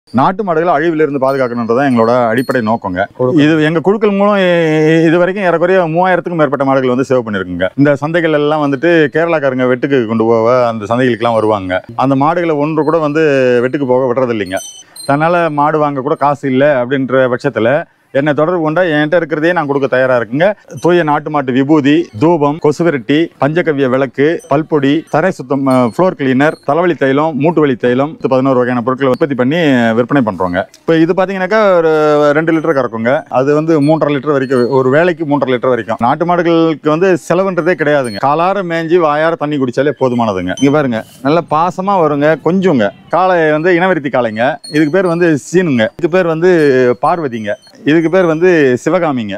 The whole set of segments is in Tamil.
நாட்டு மாடுகளை அழிவிலிருந்து பாதுகாக்கணுன்றதான் எங்களோட அடிப்படை நோக்கங்க இது எங்க குழுக்கள் மூலம் இ- இது வரைக்கும் ஏறக்குறைய மூவாயிரத்துக்கும் மேற்பட்ட மாடுகள் வந்து சேவ் பண்ணிருக்குங்க இந்த சந்தைகள் எல்லாம் வந்துட்டு கேரளாக்காரங்க வெட்டுக்கு கொண்டு போக அந்த சந்தைகளுக்கெல்லாம் வருவாங்க அந்த மாடுகளை ஒன்று கூட வந்து வெட்டுக்கு போக விடுறது இல்லைங்க தன்னால மாடு வாங்க கூட காசு இல்லை அப்படின்ற பட்சத்துல என்னை தொடர்பு கொண்டா என்கிட்ட இருக்கிறதே நான் கொடுக்க தயாரா இருக்குங்க தூய நாட்டு மாட்டு விபூதி தூபம் கொசுவிரட்டி பஞ்சகவ்ய விளக்கு பல்பொடி தரை சுத்தம் ஃப்ளோர் கிளீனர் தலைவலி தைலம் மூட்டு வலி தைலம் இது பதினோரு வகையான பொருட்களை உற்பத்தி பண்ணி விற்பனை பண்றோங்க இப்போ இது பாத்தீங்கன்னாக்கா ஒரு ரெண்டு லிட்டர் கறக்குங்க அது வந்து மூன்றரை லிட்டர் வரைக்கும் ஒரு வேலைக்கு மூன்றரை லிட்டர் வரைக்கும் நாட்டு மாடுகளுக்கு வந்து செலவுன்றதே கிடையாதுங்க காலார மேஞ்சி வாயார தண்ணி குடிச்சாலே போதுமானதுங்க இங்க பாருங்க நல்ல பாசமா வருங்க கொஞ்சங்க காளை வந்து இனவருத்தி காளைங்க இதுக்கு பேர் வந்து சீனுங்க இதுக்கு பேர் வந்து பார்வதிங்க இதுக்கு பேர் வந்து சிவகாமிங்க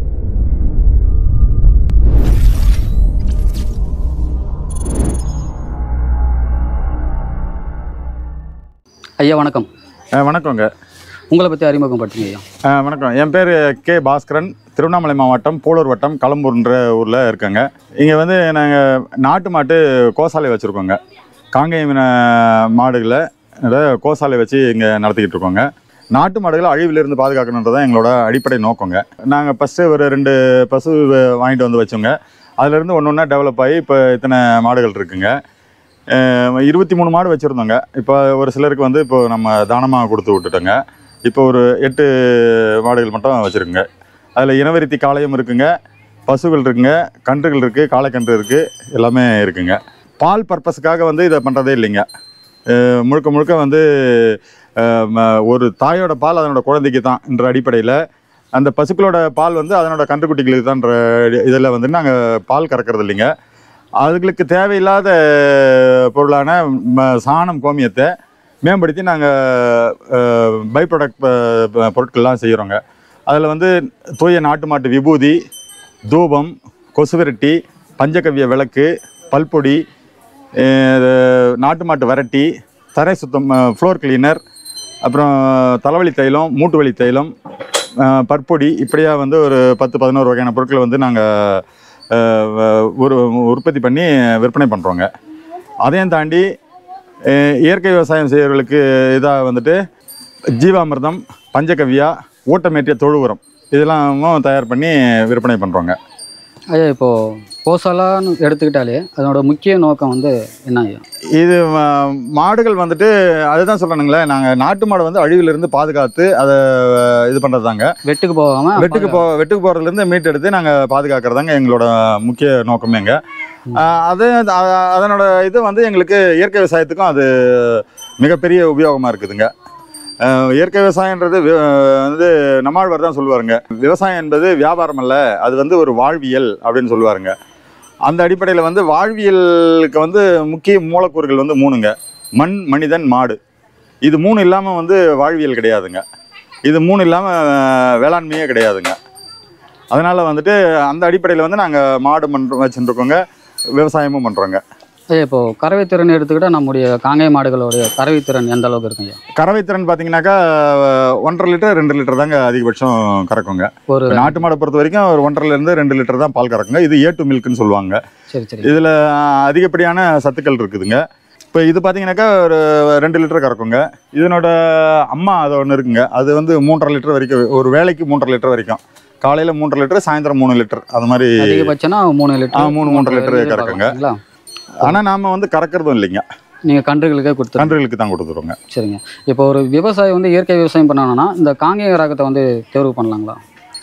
ஐயா வணக்கம் அஹ் வணக்கங்க உங்களை பற்றி அறிமுகப்படுத்துங்க ஐயா அஹ் வணக்கம் என் பேர் கே பாஸ்கரன் திருவண்ணாமலை மாவட்டம் போலூர் வட்டம் களம்பூர்ன்ற ஊரில் இருக்கேங்க இங்கே வந்து நாங்கள் நாட்டு மாட்டு கோசாலை வச்சுருக்கோங்க காங்கேயம் இன மாடுகளை அதாவது கோசாலை வச்சு இங்கே நடத்திக்கிட்டு இருக்கோங்க நாட்டு மாடுகளை அழிவிலிருந்து பாதுகாக்கணுன்றது தான் எங்களோட அடிப்படை நோக்கங்க நாங்கள் ஃபஸ்ட்டு ஒரு ரெண்டு பசு வ- வாங்கிட்டு வந்து வச்சோங்க அதுலேருந்து ஒன்று ஒன்றா டெவலப் ஆகி இப்போ இத்தனை மாடுகள் இருக்குங்க அஹ் இருபத்தி மூணு மாடு வச்சுருந்தோங்க இப்போ ஒரு சிலருக்கு வந்து இப்போ நம்ம தானமாக கொடுத்து விட்டுட்டோங்க இப்போ ஒரு எட்டு மாடுகள் மட்டும் வச்சுருக்குங்க அதில் இனவருத்தி காளையும் இருக்குங்க பசுகள் இருக்குங்க கன்றுகள் இருக்குது காளைக்கன்று இருக்குது எல்லாமே இருக்குங்க பால் பர்பஸுக்காக வந்து இதை பண்ணுறதே இல்லைங்க அஹ் முழுக்க முழுக்க வந்து அஹ் ம- ஒரு தாயோட பால் அதனோட குழந்தைக்கு தான் என்ற அடிப்படையில் அந்த பசுக்களோட பால் வந்து அதனோட கன்றுக்குட்டிகளுக்கு தான்ற இதில் வந்து நாங்கள் பால் கறக்கிறது இல்லைங்க அதுகளுக்கு தேவையில்லாத பொருளான ம- சாணம் கோமியத்தை மேம்படுத்தி நாங்கள் பை ப்ராடக்ட் பொருட்கள்லாம் செய்கிறோங்க அதில் வந்து தூய நாட்டு மாட்டு விபூதி தூபம் கொசுவிரட்டி பஞ்சகவ்ய விளக்கு பல்பொடி அஹ், நாட்டு மாட்டு வரட்டி தரை சுத்தம் ஃப்ளோர் கிளீனர் அப்புறம் தலைவலி தைலம் மூட்டு வலி தைலம் அஹ், பற்பொடி இப்படியா வந்து ஒரு பத்து பதினோரு வகையான பொருட்களை வந்து நாங்கள் ஒரு உற்பத்தி பண்ணி விற்பனை பண்ணுறோங்க அதையும் தாண்டி அஹ், இயற்கை விவசாயம் செய்கிறவர்களுக்கு இதாக வந்துட்டு ஜீவாமிர்தம் பஞ்சகவ்யா ஊட்டமேற்றிய தொழு உரம் இதெல்லாமும் தயார் பண்ணி விற்பனை பண்ணுறோங்க ஐயா இப்போது கோசாலான்னு எடுத்துக்கிட்டாலே அதனோட முக்கிய நோக்கம் வந்து என்ன ஐயா இது ம- மாடுகள் வந்துட்டு அதுதான் சொல்கிறேனுங்களே நாங்கள் நாட்டு மாடை வந்து அழிவிலிருந்து பாதுகாத்து அதை இது பண்ணுறது தாங்க வெட்டுக்கு போகாமல் வெட்டுக்கு போ வெட்டுக்கு போகிறதுலேருந்து மீட் எடுத்து நாங்கள் பாதுகாக்கிறதாங்க எங்களோட முக்கிய நோக்கமேங்க ஆஹ் அது அ- அதனோட இது வந்து எங்களுக்கு இயற்கை விவசாயத்துக்கும் அது மிகப்பெரிய உபயோகமாக இருக்குதுங்க ஆஹ் இயற்கை விவசாயன்றது வி- வந்து நம்மாழ்வார் தான் சொல்லுவாருங்க விவசாயம் என்பது வியாபாரம் அல்ல அது வந்து ஒரு வாழ்வியல் அப்படின்னு சொல்லுவாருங்க அந்த அடிப்படையில் வந்து வாழ்வியலுக்கு வந்து முக்கிய மூலக்கூறுகள் வந்து மூணுங்க மண் மனிதன் மாடு இது மூணு இல்லாமல் வந்து வாழ்வியல் கிடையாதுங்க இது மூணு இல்லாமல் வேளாண்மையே கிடையாதுங்க அதனால் வந்துட்டு அந்த அடிப்படையில் வந்து நாங்கள் மாடு பண்ணுறோம் வச்சுருக்கோங்க விவசாயமும் பண்ணுறோங்க ஐயா இப்போது கறவைத்திறன் எடுத்துக்கிட்டால் நம்முடைய காங்கேய மாடுகளுடைய கறவைத்திறன் எந்த அளவுக்கு இருக்குங்க ஐயா கறவைத்திறன் பார்த்தீங்கன்னா ஒன்றரை லிட்டர் ரெண்டு லிட்டர் தாங்க அதிகபட்சம் கறக்குங்க ஒரு இப்ப நாட்டு மாடை பொறுத்த வரைக்கும் ஒரு ஒன்றரைலேருந்து ரெண்டு லிட்டர் தான் பால் கறக்குங்க இது ஏ டு மில்க்னு சொல்லுவாங்க சரி சரி இதில் அதிகப்படியான சத்துக்கள் இருக்குதுங்க இப்போ இது பார்த்தீங்கன்னாக்கா ஒரு ரெண்டு லிட்டர் கறக்குங்க இதனோட அம்மா அது ஒன்று இருக்குங்க அது வந்து மூன்றரை லிட்டர் வரைக்கும் ஒரு வேலைக்கு மூன்றரை லிட்டர் வரைக்கும் காலையில் மூன்றரை லிட்டர் சாயந்தரம் மூணு லிட்டர் அது மாதிரி அதிகபட்சம்னா மூணு ஆ, லிட்டர் மூணு, மூன்றரை லிட்டர் கறக்குங்க. ஆனால் நாம் வந்து கறக்கிறதும் இல்லைங்க நீங்கள் கன்றுகளுக்கே கொடுத்துருங்க கன்றுகளுக்கு தான் கொடுத்துருவோங்க சரிங்க இப்போ ஒரு விவசாயி வந்து இயற்கை விவசாயம் பண்ணணும்னா இந்த காங்கேய ரகத்தை வந்து தேர்வு பண்ணலாங்களா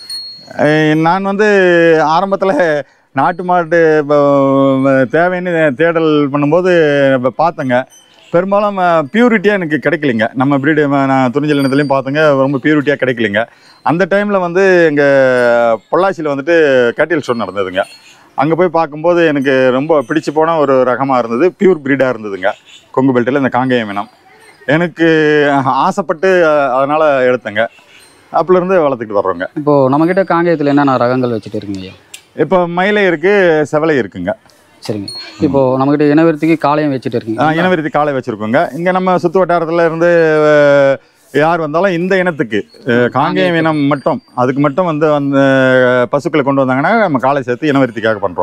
அஹ் நான் வந்து ஆரம்பத்தில் நாட்டு மாட்டு இப்போ தேவைன்னு தேடல் பண்ணும்போது இப்ப பார்த்தேங்க பெரும்பாலும் பியூரிட்டியாக எனக்கு கிடைக்கலைங்க நம்ம பிரீடு நான் துணிஞ்சல் இனத்துலையும் பார்த்தேங்க ரொம்ப பியூரிட்டியாக கிடைக்கலைங்க அந்த டைமில் வந்து எங்கள் பொள்ளாச்சியில் வந்துட்டு கேட்டியல் ஷோ நடந்ததுங்க அங்கே போய் பார்க்கும்போது எனக்கு ரொம்ப பிடிச்சு போன ஒரு ரகமாக இருந்தது பியூர் பிரீடாக இருந்ததுங்க கொங்கு பெல்ட்டில் இந்த காங்கேயம் இனம் எனக்கு ஆசைப்பட்டு அதனால் எடுத்தேங்க அப்போலேருந்து வளர்த்துக்கிட்டு வர்றோங்க இப்போது நம்மக்கிட்ட காங்கேயத்தில் என்னென்ன ரகங்கள் வச்சுட்டு இருக்கீங்க ஐயா இப்போ மயிலை இருக்குது செவலை இருக்குங்க சரிங்க இப்போது நம்மக்கிட்ட இனவெருத்திக்கு காளையம் வச்சுட்டு இருக்கீங்க ஆ, இனவிருத்தி காளை வச்சுருக்கோங்க இங்கே நம்ம சுற்று வட்டாரத்தில் இருந்து அஹ், யார் வந்தாலும் இந்த இனத்துக்கு அஹ், காங்கேயம் இனம் மட்டும் அதுக்கு மட்டும் வந்து அந்த பசுக்களை கொண்டு வந்தாங்கன்னா நம்ம காளை சேர்த்து இனவிருத்திக்காக பண்ணுறோங்க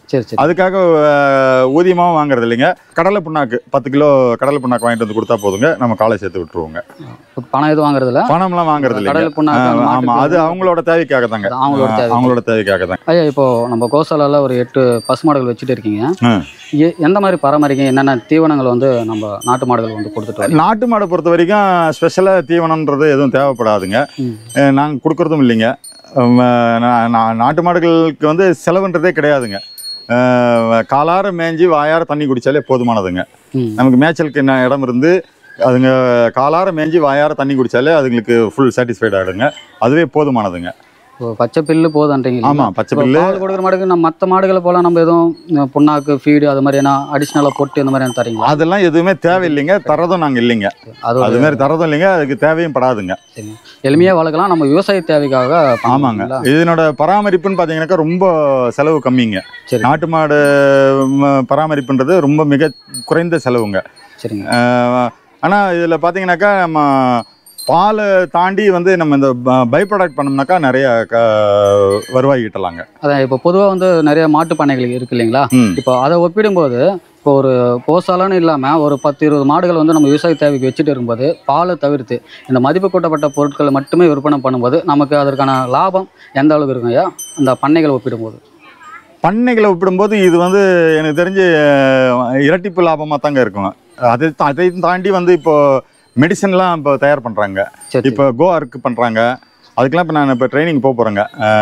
சரி சரி அதுக்காக அஹ், ஊதியமாவும் வாங்குறது இல்லைங்க கடலை புண்ணாக்கு பத்து கிலோ கடலை புண்ணாக்கு வாங்கிட்டு வந்து கொடுத்தா போதுங்க நம்ம காலை சேர்த்து விட்டுருவோங்க இப்ப பணம் எதுவும் வாங்குறதில்ல பணம்லாம் வாங்குறது இல்லைங்க கடல் புண்ணாக்கு ஆஹ், மாட்டுக்கு ஆமா அது அவங்களோட தேவைக்காக தாங்க அது அவங்களோட ஆஹ், தேவை அவங்களோட தேவைக்காக தாங்க ஐயா இப்போ நம்ம கோசாலால ஒரு எட்டு பசுமாடுகள் வச்சுட்டு இருக்கீங்க ம். எ- எந்த மாதிரி பராமரிக்க என்னென்ன தீவனங்கள் வந்து நம்ம நாட்டு மாடுகள் வந்து கொடுத்துட்டு வரோம் நாட்டு மாடை பொறுத்த வரைக்கும் ஸ்பெஷலாக தீவனம்ன்றது எதுவும் தேவைப்படாதுங்க ம். நாங்கள் கொடுக்குறதும் இல்லைங்க உம், நா- நா- நாட்டு மாடுகளுக்கு வந்து செலவுன்றதே கிடையாதுங்க அஹ், காலார மேய்ஞ்சி வாயார தண்ணி குடித்தாலே போதுமானதுங்க ம். நமக்கு மேய்ச்சலுக்கு என்ன இடம் இருந்து அதுங்க காலார மேய்ஞ்சி வாயார தண்ணி குடித்தாலே அதுங்களுக்கு ஃபுல் சாட்டிஸ்ஃபைட் ஆகிடுங்க அதுவே போதுமானதுங்க இப்போ பச்சை பில்லு போதுன்றீங்க ஆமாம் பச்சை இப்போ புல்லு பால் கொடுக்குற மாடுக்கு நம்ம மற்ற மாடுகளை போல நம்ம எதுவும் அஹ், புண்ணாக்கு ஃபீடு அது மாதிரி என்ன அடிஷ்னலாக பொட்டு இந்த மாதிரி என்ன தரீங்களா அதெல்லாம் எதுவுமே தேவையில்லைங்க தரதும் நாங்கள் இல்லைங்க அது ஒரு அது மாதிரி தரதும் இல்லைங்க அதுக்கு தேவையும் படாதுங்க சரிங்க எளிமையாக வளர்க்கலாம் நம்ம விவசாய தேவைக்காக ஆமாங்க பண்ணுவீங்களா? இதனோட பராமரிப்புன்னு பார்த்தீங்கன்னாக்கா ரொம்ப செலவு கம்மிங்க சரி நாட்டு மாடு ம, பராமரிப்புன்றது ரொம்ப மிக குறைந்த செலவுங்க சரிங்க ஆனால் இதில் பார்த்தீங்கன்னாக்கா நம்ம பாலை தாண்டி வந்து நம்ம இந்த பை ப்ராடக்ட் பண்ணோம்னாக்கா நிறைய க வருவாய் ஈட்டலாங்க அதான் இப்போ பொதுவாக வந்து நிறைய மாட்டு பண்ணைகள் இருக்கு இல்லைங்களா ம் இப்போ அதை ஒப்பிடும்போது இப்போ ஒரு கோசாலான்னு இல்லாமல் ஒரு பத்து இருபது மாடுகள் வந்து நம்ம விவசாய தேவைக்கு வச்சுட்டு இருக்கும்போது பாலை தவிர்த்து இந்த மதிப்பு கூட்டப்பட்ட பொருட்களை மட்டுமே விற்பனை பண்ணும்போது நமக்கு அதற்கான லாபம் எந்த அளவுக்கு இருக்கும் ஐயா அந்த பண்ணைகளை ஒப்பிடும்போது பண்ணைகளை ஒப்பிடும்போது இது வந்து எனக்கு தெரிஞ்சு அஹ், இரட்டிப்பு லாபமாக தாங்க இருக்கும் அதை தா- அதை தாண்டி வந்து இப்போ மெடிசன்லாம் இப்போ தயார் பண்ணுறாங்க சரி இப்போ கோ அர்க் பண்ணுறாங்க அதுக்கெல்லாம் இப்போ நான் இப்போ ட்ரைனிங் போக போகிறேங்க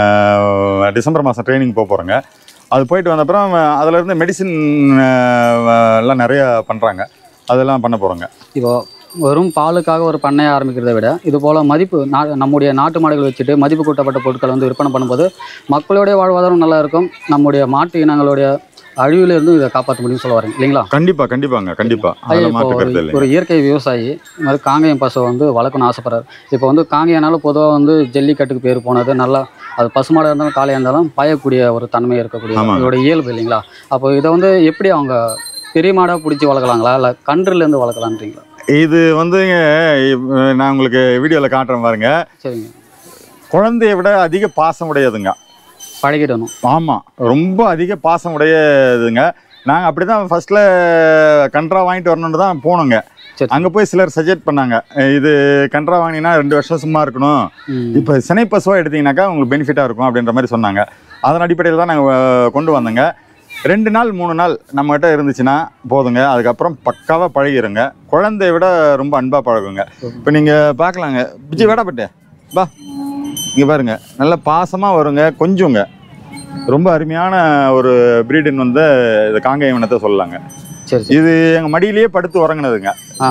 டிசம்பர் மாதம் ட்ரைனிங் போக போகிறேங்க அது போயிட்டு வந்த அப்புறம் அதுலேருந்து மெடிசின் எல்லாம் நிறைய பண்ணுறாங்க அதெல்லாம் பண்ண போகிறோங்க இப்போ வெறும் பாலுக்காக ஒரு பண்ணையை ஆரம்பிக்கிறதை விட இது போல் மதிப்பு நா நம்முடைய நாட்டு மாடுகள் வச்சுட்டு மதிப்பு கூட்டப்பட்ட பொருட்களை வந்து விற்பனை பண்ணும்போது மக்களுடைய வாழ்வாதாரம் நல்லா இருக்கும் நம்முடைய மாட்டு இனங்களுடைய அழிவுல இருந்து இதை காப்பாற்ற முடியும்னு சொல்ல வரீங்க இல்லைங்களா கண்டிப்பாக கண்டிப்பாங்க கண்டிப்பாக ஐயா, அதில் இப்போ மாற்றுக்கிறது ஒரு- இல்லைங்க ஒரு இயற்கை விவசாயி இந்த மாதிரி காங்கேயம் பசுவை வந்து வளர்க்கணும்னு ஆசைப்படுறாரு இப்போ வந்து காங்கேயனாலும் பொதுவாக வந்து ஜல்லிக்கட்டுக்கு பேர் போனது நல்லா அது பசுமாடாக இருந்தாலும் காளையாக இருந்தாலும் பாயக்கூடிய ஒரு தன்மை இருக்கக்கூடிய ஆமாங்க. இதோட இயல்பு இல்லைங்களா அப்போ இதை வந்து எப்படி அவங்க பெரிய மாடாக பிடிச்சி வளர்க்கலாங்களா இல்லை கன்றுலேருந்து வளர்க்கலான்றீங்களா இது வந்துங்க இப்ப நான் உங்களுக்கு வீடியோவில் காட்டுறேன் பாருங்க சரிங்க குழந்தைய விட அதிக பாசம் உடையதுங்க பழகிடணும் ஆமாம் ரொம்ப அதிக பாசம் உடையதுங்க நாங்கள் அப்படி தான் ஃபஸ்ட்டில் கன்றா வாங்கிட்டு வரணுன்னு தான் போனோங்க சரி அங்கே போய் சிலர் சஜெக்ட் பண்ணாங்க இது கன்றா வாங்கினா ரெண்டு வருஷம் சும்மா இருக்கணும் ம். இப்போ சினை பசுவாக எடுத்தீங்கன்னாக்கா உங்களுக்கு பெனிஃபிட்டாக இருக்கும் அப்படின்ற மாதிரி சொன்னாங்க அதன் அடிப்படையில் தான் நாங்கள் கொண்டு வந்தோங்க ரெண்டு நாள் மூணு நாள் நம்மகிட்ட இருந்துச்சுன்னா போதுங்க அதுக்கப்புறம் பக்காவாக பழகிருங்க குழந்தைய விட ரொம்ப அன்பாக பழகுங்க இப்போ நீங்கள் பார்க்கலாங்க விஜய் வேடப்பட்டு பா இங்கே பாருங்க நல்ல பாசமாக வருங்க கொஞ்சங்க ரொம்ப அருமையான ஒரு பிரீடுன்னு வந்து இது காங்கேயம் இனத்தை சொல்லலாங்க சரி சரி இது எங்கள் மடியிலேயே படுத்து உறங்குனதுங்க ஆ.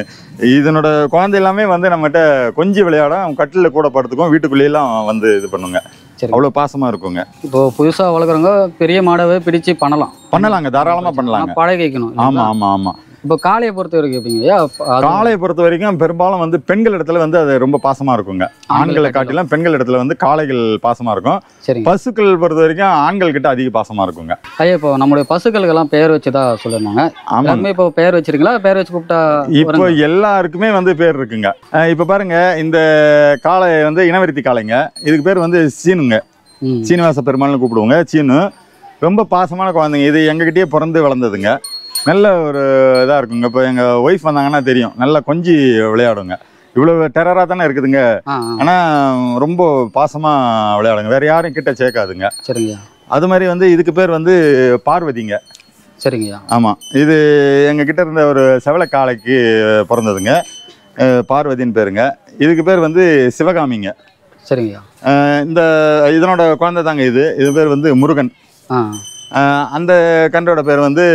இதனோட குழந்தை எல்லாமே வந்து நம்மகிட்ட கொஞ்சி விளையாடும் கட்டிலில் கூட படுத்துக்கும் வீட்டுக்குள்ளேயெல்லாம் வந்து இது பண்ணுங்க சரி அவ்வளோ பாசமாக இருக்குங்க இப்போ புதுசாக வளர்க்குறவங்க பெரிய மாடவே பிடிச்சு பண்ணலாம் பண்ணலாங்க தாராளமாக பண்ணலாங்க ஆனா பழகி வைக்கணும் ஆமாம் ஆமாம் ஆமாம் இப்போ காளையை பொறுத்த வரைக்கும் எப்படிங்க ஐயா அது- காளையை பொறுத்த வரைக்கும் பெரும்பாலும் வந்து பெண்கள் இடத்துல வந்து அது ரொம்ப பாசமாக இருக்குங்க ஆண்களை காட்டிலும் பெண்கள் இடத்துல வந்து காளைகள் பாசமாக இருக்கும் சரிங்க பசுக்கள் பொறுத்த வரைக்கும் ஆண்கள் கிட்ட அதிக பாசமாக இருக்குங்க ஐயா இப்போ நம்முடைய பசுக்களுக்கெல்லாம் பெயர் வச்சதா சொல்லியிருந்தாங்க ஆமாங்க எல்லாருமே இப்போ பெயர் வச்சிருக்கீங்களா பெயர் வச்சு கூப்பிட்டா இப்போ வருங்க? எல்லாருக்குமே வந்து பேர் இருக்குங்க அஹ் இப்போ பாருங்க இந்த காளை வந்து இனவருத்தி காளைங்க இதுக்கு பேர் வந்து சீனுங்க ம். சீனிவாச பெருமாள்னு கூப்பிடுவோங்க சீனு ரொம்ப பாசமான குழந்தைங்க இது எங்ககிட்டயே பிறந்து வளர்ந்ததுங்க நல்ல ஒரு இதாக இருக்குங்க இப்போ எங்கள் ஒய்ஃப் வந்தாங்கன்னா தெரியும் நல்லா கொஞ்சி விளையாடுங்க இவ்வளோ டெரராக தானே இருக்குதுங்க ஆ ஆ, ஆனால் ரொம்ப பாசமாக விளையாடுங்க வேற யாரும் கிட்ட சேர்க்காதுங்க சரிங்கய்யா அது மாதிரி வந்து இதுக்கு பேர் வந்து பார்வதிங்க சரிங்கய்யா ஆமாம் இது எங்கள் கிட்ட இருந்த ஒரு செவல காளைக்கு பிறந்ததுங்க அஹ் பார்வதின்னு பேருங்க இதுக்கு பேர் வந்து சிவகாமிங்க சரிங்கய்யா அஹ் இந்த இதனோட குழந்தை தாங்க இது இது பேர் வந்து முருகன் ஆ அஹ் அந்த கன்றோட பேர் வந்து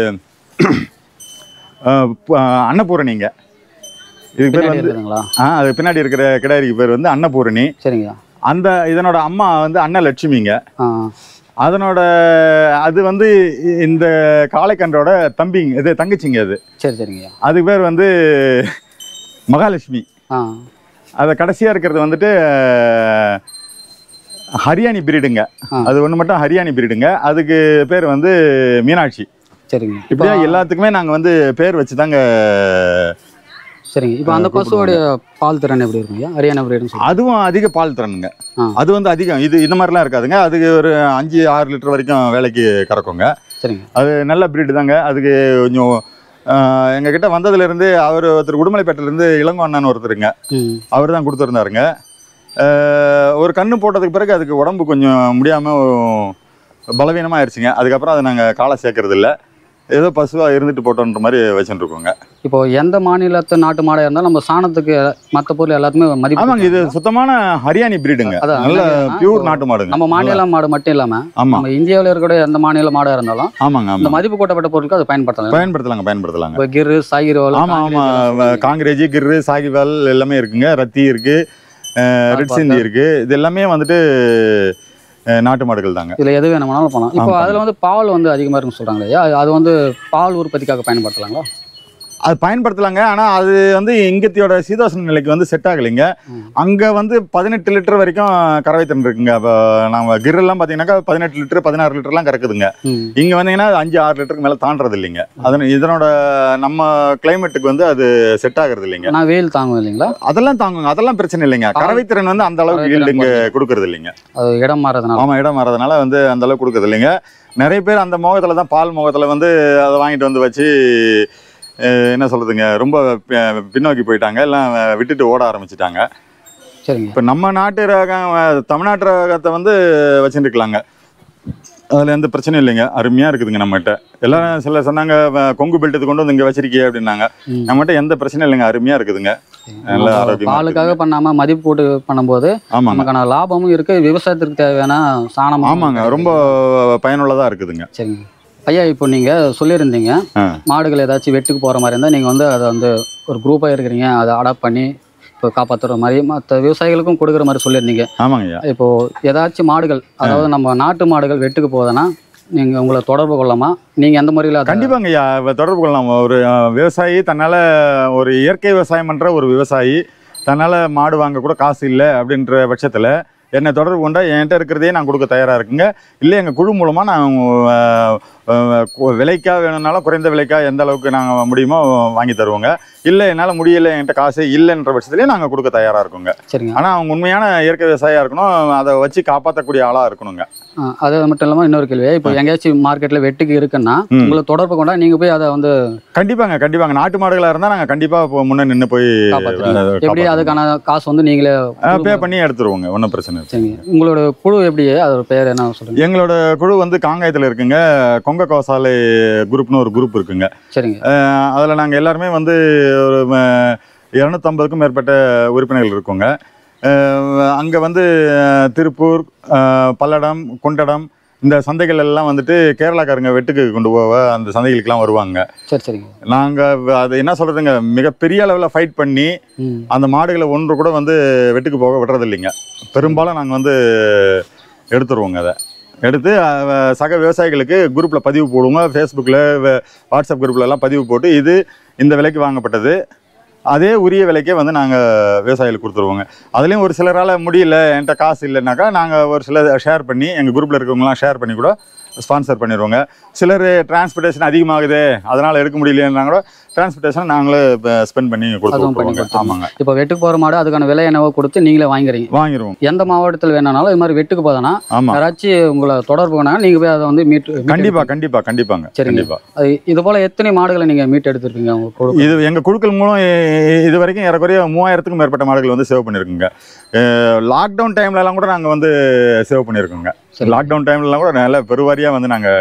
அஹ் பு- அஹ் அன்னபூரணிங்க இதுக்கு பேர் பின்னாடி வந்து இருக்குதுங்களா ஆ அது பின்னாடி இருக்கிற கிடாரிக்கு பேர் வந்து அன்னபூரணி சரிங்கய்யா அந்த இதனோட அம்மா வந்து அன்னலட்சுமிங்க ஆ அதனோட அது வந்து இ- இந்த காளைக்கன்றோட தம்பிங்க இது தங்கச்சிங்க அது சரி சரிங்கய்யா அதுக்கு பேர் வந்து மகாலட்சுமி ஆ அது கடைசியாக இருக்கிறது வந்துட்டு அஹ், ஹரியானி பிரீடுங்க ஆ. அது ஒன்று மட்டும் ஹரியானி பிரீடுங்க அதுக்கு பேர் வந்து மீனாட்சி சரிங்க இப்படியா எல்லாத்துக்குமே நாங்கள் வந்து பேர் வச்சு தாங்க சரிங்க இப்போ அந்த பசுவோடைய பால் திறன் எப்படி இருக்குங்க ஹரியானா பிரீடுன்னு சொல்லி அதுவும் அதிக பால் திறனுங்க ஆ. அது வந்து அதிகம் இது இந்த மாதிரிலாம் இருக்காதுங்க அதுக்கு ஒரு அஞ்சு ஆறு லிட்டர் வரைக்கும் வேலைக்கு கறக்குங்க சரிங்க அது நல்ல பிரீடு தாங்க அதுக்கு கொஞ்சம் எங்ககிட்ட வந்ததுலேருந்து அவர் ஒருத்தர் உடுமலைப்பேட்டிலேருந்து இளங்கோ அண்ணன் ஒருத்தருங்க ம் அவர் தான் கொடுத்துருந்தாருங்க அஹ் ஒரு கண்ணு போட்டதுக்கு பிறகு அதுக்கு உடம்பு கொஞ்சம் முடியாமல் பலவீனமாக ஆயிடுச்சுங்க அதுக்கப்புறம் அதை நாங்கள் காலை சேர்க்கறது இல்ல ஏதோ பசுவாக இருந்துட்டு போட்டோன்ற மாதிரி வச்சுட்டு இருக்கோங்க இப்போ எந்த மாநிலத்து நாட்டு மாடாக இருந்தாலும் நம்ம சாணத்துக்கு மற்ற பொருள் எல்லாத்துக்குமே மதிப்பு ஆமாங்க இது சுத்தமான ஹரியானி பிரீடுங்க அதான் நல்ல என்னன்னா, பியூர் இப்போ நாட்டு மாடுங்க நம்ம மாநில மாடு மட்டும் இல்லாம ஆமா நம்ம இந்தியாவில் இருக்கிற எந்த மாநில மாடாக இருந்தாலும் ஆமாங்க இந்த ஆமா மதிப்பு கூட்டப்பட்ட பொருட்கள் அதை பயன்படுத்தலாம் பயன்படுத்தலாங்க பயன்படுத்தலாங்க இப்போ கிரு சாகிரோல் ஆமா ஆமா காங்கிரேஜ் கிர்ரு சாகிவால் எல்லாமே இருக்குங்க ரத்தி இருக்கு ரெட் சிந்தி இருக்கு இது எல்லாமே வந்துட்டு அஹ், நாட்டு மாடுகள் தாங்க இதுல எது வேணுமானாலும் பண்ணலாம் இப்போ ஆமா. அதுல வந்து பால் வந்து அதிகமா இருக்குன்னு சொல்றாங்க இல்லையா அது- அது வந்து பால் உற்பத்திக்காக பயன்படுத்தலாங்களா அது பயன்படுத்தலாங்க ஆனா அது வந்து இங்கத்தியோட சீதோஷண நிலைக்கு வந்து செட் ஆகலைங்க ம். அங்க வந்து பதினெட்டு லிட்டர் வரைக்கும் கறவை திறன் இருக்குங்க இப்போ நம்ம கிர்ரெல்லாம் பார்த்தீங்கன்னாக்கா பதினெட்டு லிட்டர் பதினாறு லிட்டர்லாம் கறக்குதுங்க ம் இங்க வந்தீங்கன்னா அது அஞ்சு ஆறு லிட்டருக்கு மேல தாண்டறது இல்லைங்க அதன இதனோட நம்ம கிளைமேட்டுக்கு வந்து அது செட் ஆகுறது இல்லைங்க நான் வெயில் தாங்கும் இல்லைங்களா அதெல்லாம் தாங்குங்க அதெல்லாம் பிரச்சனை இல்லைங்க பால் கறவை திறன் வந்து அந்த அளவுக்கு கறவை yield திறன் இங்க கொடுக்கறது இல்லைங்க அது இடம் மாறதுனால ஆமா இடம் மாறதுனால வந்து அந்த அளவுக்கு கொடுக்கறது இல்லைங்க நிறைய பேர் அந்த முகத்துல தான் பால் முகத்துல வந்து அதை வாங்கிட்டு வந்து வச்சு அஹ், என்ன சொல்றதுங்க ரொம்ப பி- பின்னோக்கி போயிட்டாங்க எல்லாம் விட்டுட்டு ஓட ஆரம்பிச்சிட்டாங்க சரிங்க இப்போ நம்ம நாட்டு ரகம் அஹ், தமிழ்நாட்டு ரகத்தை வந்து வச்சுருக்கலாங்க அதில் எந்த பிரச்சனையும் இல்லைங்க அருமையாக இருக்குதுங்க நம்மகிட்ட எல்லாரும் சில சொன்னாங்க "வ- கொங்கு பெல்ட்டு கொண்டு வந்து இங்கே வச்சிருக்கியே அப்படின்னாங்க ம். நம்மகிட்ட எந்த பிரச்சனையும் இல்லைங்க அருமையாக இருக்குதுங்க நல்ல நம்ம ஆரோக்கியமா பாலுக்காக பண்ணாம மதிப்பு போட்டு பண்ணும்போது ஆமாங்க நமக்கான லாபமும் இருக்கு விவசாயத்திற்கு தேவையான சாணமும் ஆமாங்க ரொம்ப பயனுள்ளதாக இருக்குதுங்க சரிங்க ஐயா இப்போ நீங்க சொல்லியிருந்தீங்க ஆ. மாடுகள் ஏதாச்சும் வெட்டுக்கு போற மாதிரி இருந்தா நீங்க வந்து அதை வந்து ஒரு குரூப்பா இருக்கிறீங்க அதை அடாப்ட் பண்ணி இப்போ காப்பாத்துற மாதிரி மற்ற விவசாயிகளுக்கும் கொடுக்குற மாதிரி சொல்லியிருந்தீங்க ஆமாங்க ஐயா இப்போ ஏதாச்சும் மாடுகள் அதாவது நம்ம நாட்டு மாடுகள் வெட்டுக்கு போகுதுன்னா நீங்க உங்களை தொடர்பு கொள்ளாமா நீங்க எந்த முறையில் அதை கண்டிப்பாங்க ஐயா இப்ப தொடர்பு கொள்ளலாம் ஒரு அஹ், விவசாயி தன்னால் ஒரு இயற்கை விவசாயம் பண்ணுற ஒரு விவசாயி தன்னால் மாடு வாங்க கூட காசு இல்லை அப்படின்ற பட்சத்தில் என்னை தொடர்பு கொண்டா என்கிட்ட இருக்கிறதே நான் கொடுக்க தயாராக இருக்குங்க இல்லை எங்கள் குழு மூலமாக நான் அஹ், அஹ், கு- விலைக்கா வேணும்னாலும் குறைந்த விலைக்கா எந்த அளவுக்கு நாங்கள் முடியுமோ வாங்கி தருவோங்க இல்லை என்னால் முடியல என்கிட்ட காசு இல்லைன்ற பட்சத்துலேயே நாங்கள் கொடுக்க தயாராக இருக்கோங்க சரிங்க ஆனால் அவங்க உண்மையான இயற்கை விவசாயியாக இருக்கணும் அதை வச்சு காப்பாற்றக்கூடிய ஆளாக இருக்கணுங்க ஆ, அது மட்டும் இல்லாமல் இன்னொரு கேள்வி இப்போ எங்கேயாச்சும் மார்க்கெட்ல வெட்டுக்கு இருக்குன்னா ம். உங்களை தொடர்பு கொண்டா நீங்க போய் அதை வந்து கண்டிப்பாங்க கண்டிப்பாங்க நாட்டு மாடுகளாக இருந்தால் நாங்கள் கண்டிப்பாக முன்னே நின்று போய் காப்பாற்றுறீங்க அஹ், எப்படி காப்பாத்துவோம். அதுக்கான காசு வந்து நீங்களே பே பண்ணி எடுத்துருவோங்க ஒன்றும் பிரச்சனை இல்லை சரிங்க உங்களோட குழு எப்படி அதோட பேர் என்ன சொல்லுங்க எங்களோட குழு வந்து காங்காயத்தில் இருக்குங்க கொங்க கோசாலை குரூப்னு ஒரு குரூப் இருக்குங்க சரிங்க அதில் நாங்கள் எல்லாருமே வந்து ஒரு இரநூத்தம்பதுக்கும் மேற்பட்ட உறுப்பினர்கள் இருக்கோங்க அங்கே வந்து அஹ், திருப்பூர் அஹ், பல்லடம் குண்டடம் இந்த சந்தைகள் எல்லாம் வந்துட்டு கேரளாக்காரங்க வெட்டுக்கு கொண்டு போக அந்த சந்தைகளுக்கெல்லாம் வருவாங்க சரி சரிங்க நாங்கள் அது என்ன சொல்கிறதுங்க மிகப்பெரிய அளவில் ஃபைட் பண்ணி ம் அந்த மாடுகளை ஒன்று கூட வந்து வெட்டுக்கு போக விடுறது இல்லைங்க பெரும்பாலும் நாங்கள் வந்து எடுத்துருவோங்க அதை எடுத்து அஹ், சக விவசாயிகளுக்கு குரூப்பில் பதிவு போடுவோங்க ஃபேஸ்புக்கில் வாட்ஸ்அப் குரூப்ல எல்லாம் பதிவு போட்டு இது இந்த விலைக்கு வாங்கப்பட்டது அதே உரிய விலைக்கே வந்து நாங்கள் விவசாயிகளுக்கு கொடுத்துருவோங்க அதுலேயும் ஒரு சிலரால் முடியல என்கிட்ட காசு இல்லைனாக்கா நாங்கள் ஒரு சிலர் ஷேர் பண்ணி எங்கள் குரூப்பில் இருக்கவங்களாம் ஷேர் பண்ணி கூட ஸ்பான்சர் பண்ணிடுவோங்க சிலர் டிரான்ஸ்போர்ட்டேஷன் அதிகமாகுது அதனால் எடுக்க முடியலன்னா கூட டிரான்ஸ்போர்ட்டேஷன் நாங்களே ஸ்பெண்ட் பண்ணி கொடுத்து அதுவும் பண்ணி விட்ருவோங்க கொடுத்துருவோம். ஆமாங்க இப்போ வெட்டுக்கு போற மாடு அதுக்கான விலை என்னவோ கொடுத்து நீங்களே வாங்குறீங்க வாங்கிடுவோம் எந்த மாவட்டத்தில் வேணாலும் இது மாதிரி வெட்டுக்கு போதனா ஆமாம் யாராச்சும் உங்களை தொடர்பு கொண்டாங்க நீங்க போய் அதை வந்து மீட்டு மீட்டு கண்டிப்பா கண்டிப்பா கண்டிப்பாங்க சரிங்க. கண்டிப்பா அது இது போல எத்தனை மாடுகளை நீங்க மீட்டு எடுத்திருக்கீங்க உங்க குழு இது எங்க குழுக்கள் மூலம் இ- இது வரைக்கும் ஏறக்குறைய மூவாயிரத்துக்கும் மேற்பட்ட மாடுகள் வந்து சேவ் பண்ணியிருக்குங்க லாக்டவுன் டைம்ல எல்லாம் கூட நாங்க வந்து சேவ் பண்ணியிருக்கோங்க சரி. லாக்டவுன் டைம்ல எல்லாம் கூட நல்ல பெருவாரியா வந்து நாங்க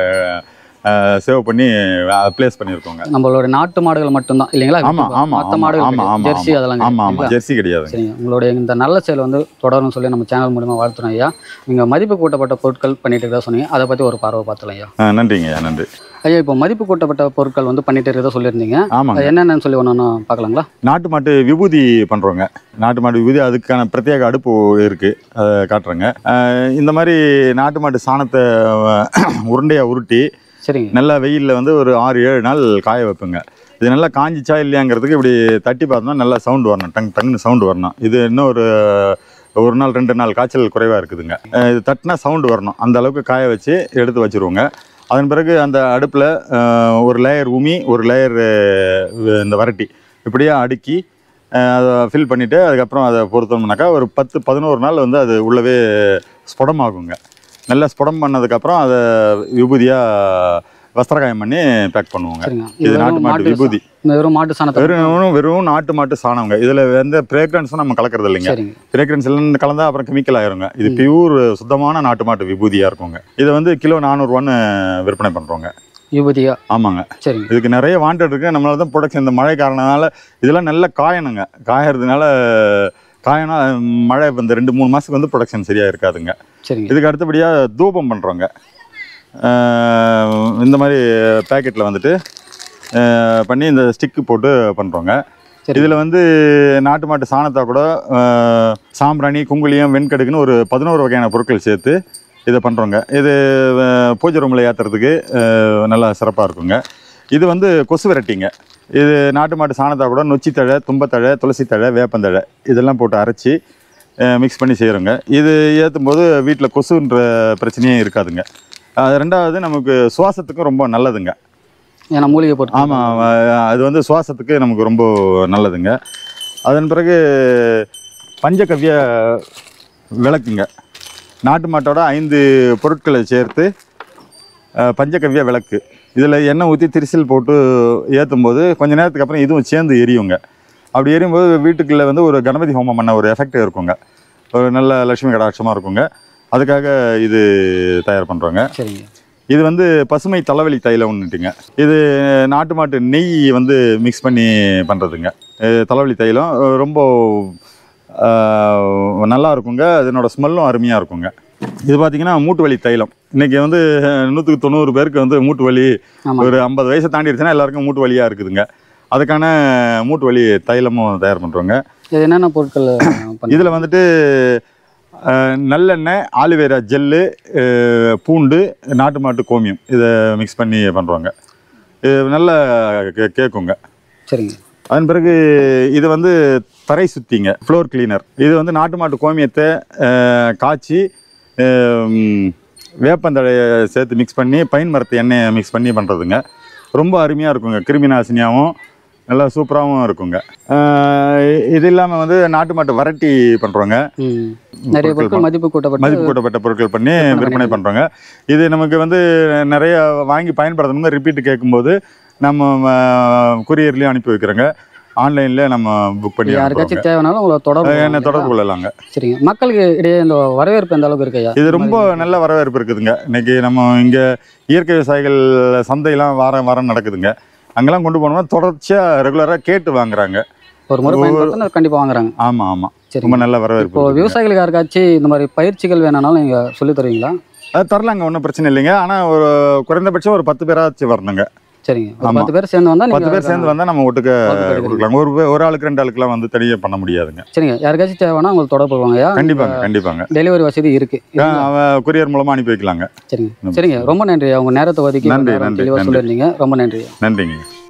சேவ் பண்ணி ப்ளேஸ் பண்ணியிருக்கோங்க நம்மளோட நாட்டு மாடுகள் மட்டும்தான் இல்லைங்களா ஆமா ஆமா மற்ற ஆமா மாடுகள் ஆமா கிடையாது. ஆமா ஜெர்சி அதெல்லாம் ஆமா ஆமா கிடையாது. ஜெர்சி கிடையாது சரிங்க உங்களுடைய இந்த நல்ல செயல் வந்து தொடரும்னு சொல்லி நம்ம சேனல் மூலியமா வாழ்த்துறோம் ஐயா நீங்க மதிப்பு கூட்டப்பட்ட பொருட்கள் பண்ணிட்டு இருக்கதா சொன்னீங்க அதை பத்தி ஒரு பார்வை பார்த்தலாம் ஐயா ஆ, நன்றிங்க ஐயா நன்றி ஐயா இப்போ மதிப்பு கூட்டப்பட்ட பொருட்கள் வந்து பண்ணிட்டு இருக்கதா சொல்லியிருந்தீங்க ஆமாங்க அது என்னென்னு சொல்லி ஒன்று பார்க்கலாங்களா நாட்டு மாட்டு விபூதி பண்ணுறோங்க நாட்டு மாட்டு விபூதி அதுக்கான பிரத்யேக அடுப்பு இருக்குது அதை காட்டுறேங்க அஹ் இந்த மாதிரி நாட்டு மாட்டு சாணத்தை உருண்டையாக உருட்டி சரிங்க நல்லா வெயிலில் வந்து ஒரு ஆறு ஏழு நாள் காய வைப்பேங்க இது நல்லா காஞ்சிச்சா இல்லையாங்கிறதுக்கு இப்படி தட்டி பார்த்தோம்னா நல்லா சவுண்டு வரணும் டங் டங்குன்னு சவுண்டு வரணும் இது இன்னும் ஒரு ஒரு நாள் ரெண்டு நாள் காய்ச்சல் குறைவாக இருக்குதுங்க அஹ் இது தட்டினா சவுண்டு வரணும் அந்த அளவுக்கு காய வச்சு எடுத்து வச்சுருவோங்க அதன் பிறகு அந்த அடுப்பில் ஒரு லேயர் உமி ஒரு லேயர் இந்த வரட்டி இப்படியே அடுக்கி அஹ் அதை ஃபில் பண்ணிவிட்டு அதுக்கப்புறம் அதை பொருத்தோம்னாக்கா ஒரு பத்து பதினோரு நாள் வந்து அது உள்ளவே ஸ்புடமாகுங்க நல்லா ஸ்புடம் பண்ணதுக்கப்புறம் அதை விபூதியாக வஸ்திரகாயம் பண்ணி பேக் பண்ணுவோங்க சரிங்க இது நாட்டு மாட்டு விபூதி இந்த வெறும் மாட்டு சாணத்தை வெறும் வெறும் நாட்டு மாட்டு சாணங்க இதில் எந்த ஃப்ரேக்ரன்ஸும் நம்ம கலக்கிறது இல்லைங்க சரிங்க ஃப்ரேக்ரன்ஸ் எல்லாம் கலந்தா அப்புறம் கெமிக்கல் ஆயிருங்க இது பியூர் சுத்தமான நாட்டு மாட்டு விபூதியாக இருக்குங்க இதை வந்து கிலோ நானூறுரூவான்னு விற்பனை பண்ணுறோங்க விபூதியா ஆமாங்க சரிங்க இதுக்கு நிறைய வாண்டட் இருக்கு நம்மளால தான் ப்ரொடக்ஷன் இந்த மழை காரணனால இதெல்லாம் நல்லா காயணுங்க காயறதுனால காயனா மழை இப்ப இந்த ரெண்டு மூணு மாதத்துக்கு வந்து ப்ரொடக்ஷன் சரியாக இருக்காதுங்க சரிங்க இதுக்கு அடுத்தபடியாக தூபம் பண்ணுறோங்க இந்த மாதிரி பேக்கெட்டில் வந்துட்டு அஹ், பண்ணி இந்த ஸ்டிக்கு போட்டு பண்ணுறோங்க சரி. இதில் வந்து நாட்டு மாட்டு சாணத்தை கூட அஹ், சாம்பிராணி குங்குளியம் வெண்கடுக்குன்னு ஒரு பதினோரு வகையான பொருட்கள் சேர்த்து இதை பண்ணுறோங்க இது அஹ், பூஜை ரூமில் ஏற்றுறதுக்கு நல்லா சிறப்பாக இருக்குங்க இது வந்து கொசு விரட்டிங்க இது நாட்டு மாட்டு சாணத்தை கூட நொச்சித்தழை தும்பத்தழை துளசித்தழை வேப்பந்தழை இதெல்லாம் போட்டு அரைச்சி மிக்ஸ் பண்ணி செய்கிறோங்க இது ஏற்றும் போது வீட்டில் கொசுன்ற பிரச்சனையே இருக்காதுங்க அது ரெண்டாவது நமக்கு சுவாசத்துக்கும் ரொம்ப நல்லதுங்க ஏன்னா மூலிகை போட்டு ஆமாம் அது வந்து சுவாசத்துக்கு நமக்கு ரொம்ப நல்லதுங்க அதன் பிறகு பஞ்சகவ்ய விளக்குங்க நாட்டு மாட்டோட ஐந்து பொருட்களை சேர்த்து அஹ், பஞ்சகவ்ய விளக்கு இதில் எண்ணெய் ஊற்றி திரிசல் போட்டு ஏற்றும் போது கொஞ்ச நேரத்துக்கு அப்புறம் இதுவும் சேர்ந்து எரியுங்க அப்படி எரியும்போது வீட்டுக்குள்ளே வந்து ஒரு கணபதி ஹோமம் பண்ண ஒரு எஃபெக்ட் இருக்குங்க ஒரு நல்ல லட்சுமி கடாட்சமாக இருக்குங்க அதுக்காக இது தயார் பண்ணுறோங்க சரிங்க இது வந்து பசுமை தலைவலி தைலம்னுட்டுங்க இது நாட்டு மாட்டு நெய் வந்து மிக்ஸ் பண்ணி பண்ணுறதுங்க தலைவலி தைலம் அஹ் ரொம்ப அஹ், நல்லா இருக்குங்க அதனோட ஸ்மெல்லும் அருமையாக இருக்குங்க இது பார்த்தீங்கன்னா மூட்டு வலி தைலம் இன்னைக்கு வந்து நூற்றுக்கு தொண்ணூறு பேருக்கு வந்து மூட்டு வலி ஆமாம் ஒரு ஐம்பது வயசை தாண்டிடுச்சுன்னா எல்லாருக்கும் மூட்டு வலியாக இருக்குதுங்க அதுக்கான மூட்டு வலி தைலமும் தயார் பண்ணுறோங்க இது என்னென்ன பொருட்கள் பண்ணி இதில் வந்துட்டு அஹ், நல்லெண்ணெய் ஆலுவேரா ஜெல்லு அஹ், பூண்டு நாட்டு மாட்டு கோமியம் இதை மிக்ஸ் பண்ணி பண்ணுறோங்க இது நல்ல கே கேட்குங்க சரிங்க அதன் பிறகு இது வந்து தரை சுத்திங்க ஃப்ளோர் கிளீனர் இது வந்து நாட்டு மாட்டு கோமியத்தை அஹ், காய்ச்சி அஹ், வேப்பந்தழையை சேர்த்து மிக்ஸ் பண்ணி பைன் மரத்து எண்ணெயை மிக்ஸ் பண்ணி பண்ணுறதுங்க ரொம்ப அருமையாக இருக்குங்க கிருமி நாசினியாகவும் நல்லா சூப்பராகவும் இருக்குங்க அஹ், இது இல்லாமல் வந்து நாட்டு மாட்டு வரட்டி பண்ணுறோங்க ம் நிறைய பொருட்கள் மதிப்பு கூட்டப்பட்டு மதிப்பு கூட்டப்பட்ட பொருட்கள் பண்ணி விற்பனை விற்பனை பண்ணுறோங்க இது நமக்கு வந்து நிறைய வாங்கி பயன்படுத்தணும்னு ரிப்பீட் கேட்கும்போது நம்ம குரியர்லேயும் அனுப்பி வைக்கிறோங்க ஆன்லைனில் நம்ம புக் பண்ணி யாருக்காச்சும் அனுப்புறோங்க. தேவைனாலும் உங்களை தொடர்பு அஹ் என்ன கொள்ளலாம் தொடர்பு கொள்ளலாங்க சரிங்க மக்களுக்கு இடையே இந்த வரவேற்பு எந்த அளவுக்கு இருக்கு ஐயா இது ரொம்ப நல்ல வரவேற்பு இருக்குதுங்க இன்னைக்கு நம்ம இங்கே இயற்கை விவசாயிகள் சந்தையெல்லாம் வாரம் வாரம் நடக்குதுங்க அங்கெல்லாம் கொண்டு போனோம்னா தொடர்ச்சியாக ரெகுலராக கேட்டு வாங்குறாங்க ஒரு முறை பயன்படுத்தினா கண்டிப்பா வாங்குறாங்க ஆமாம் ஆமாம் சரி ரொம்ப நல்ல வரவேற்பு இப்போ இருக்குதுங்க. விவசாயிகளுக்கு யாருக்காச்சும் இந்த மாதிரி பயிற்சிகள் வேணும்னாலும் நீங்க சொல்லி தருவீங்களா அது தரலாங்க ஒன்றும் பிரச்சனை இல்லைங்க ஆனால் ஒரு குறைந்தபட்சம் ஒரு பத்து பேராச்சும் வரணுங்க சரிங்க ஒரு ஆமா. பத்து பேர் சேர்ந்து வந்தா பத்து பேர் சேர்ந்து வந்தால் நம்ம ஒட்டுக்க வகுப்பு எடுக்கலாம். கொடுக்கலாம் ஒரு பே- ஒரு ஆளுக்கு ரெண்டு ஆளுக்குலாம் வந்து தனியாக பண்ண முடியாதுங்க சரிங்க யாருக்காச்சும் தேவைன்னா உங்களுக்கு தொடர்பு கொள்வாங்கய்யா கண்டிப்பாங்க கண்டிப்பாங்க டெலிவரி வசதி இருக்கு ஆ, அவன் கொரியர் மூலமாக அனுப்பி வைக்கலாங்க சரிங்க சரிங்க ரொம்ப நன்றி உங்க நேரத்தை ஒதுக்கி நன்றி, நேரம் நன்றி, தெளிவா நன்றி. சொல்லியிருந்தீங்க ரொம்ப நன்றி நன்றிங்க